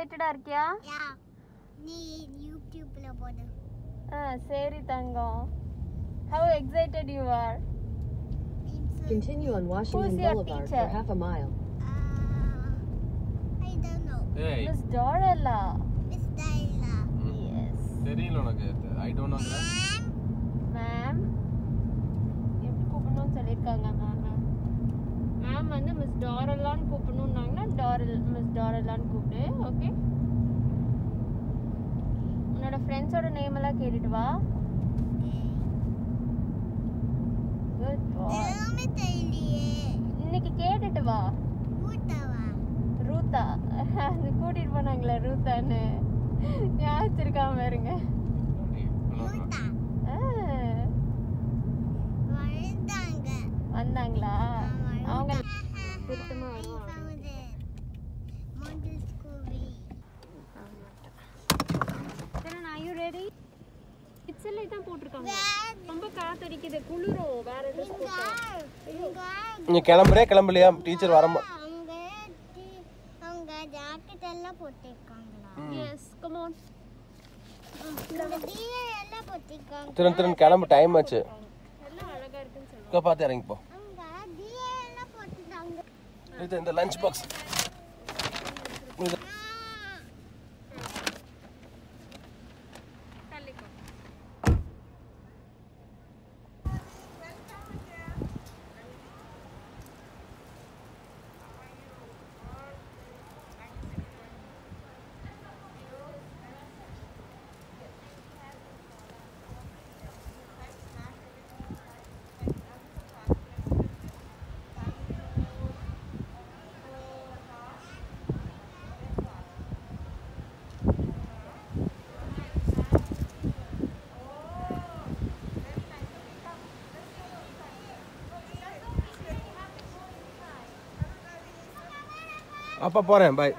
எக்ஸைட்டடா இருக்கியா யா நீ யூடியூப்ல போடு ஆ சரி தங்கம் how excited you are Continue on Washington your Boulevard teacher? for half a mile. I don't know ஏய் மிஸ் டாரலா மிஸ் டைலா எஸ் தெரியல உனக்கு ஐ டோன்ட் நோ மேம் எப்படி கூப்பிடணும்னு சொல்லியிருக்காங்க மேம் மேம் வந்து மிஸ் டாரலான்னு கூப்பிடணுன்னாங்கன்னா டாரல் மிஸ் டாரலான்னு கூப்பிடு ஓகே உன்னோட ஃப்ரெண்ட்ஸோட நேம் எல்லாம் கேட்டுட்டு வா குட் பாய் எல்லாமே தெரியலையே இன்னைக்கு கேட்டுட்டு வா ஊட்டவா ரூதா அது கூட்டிட்டு போனாங்களே ரூதான்னு ஞாபகம் வச்சிருக்காம பாருங்க ஊட்டா ஆ, வந்தாங்க வந்தாங்களா ஆமா, அவங்க ஊட்டா. திருத்தமா வருவாங்க found it. Model Scooby. சரி நான் யூ ரெடி கிட்ஸ் எல்லாம் தான் போட்டிருக்காங்க Where? ரொம்ப காத்தடிக்குது குளிரும் வேற ட்ரெஸ் இங்க, இங்க, நீ கிளம்புறே கிளம்பலையா டீச்சர் வரமா அங்க டி- அவங்க ஜாக்கெட் எல்லாம் போட்டிருக்காங்களா எஸ் கம் ஆன் இந்த டிஏ எல்லாம் போட்டிருக்காங்க திறன் திறன் கிளம்பு டைம் ஆச்சு எல்லாம் அழகா இருக்குன்னு சொல்லுவாங்க இங்க பார்த்து இறங்கிப்போ அவங்க டிஏ எல்லாம் போட்டிருக்காங்க இது இந்த லஞ்ச் பாக்ஸ் தள்ளிக்கோ அப்பா போறேன் பாய்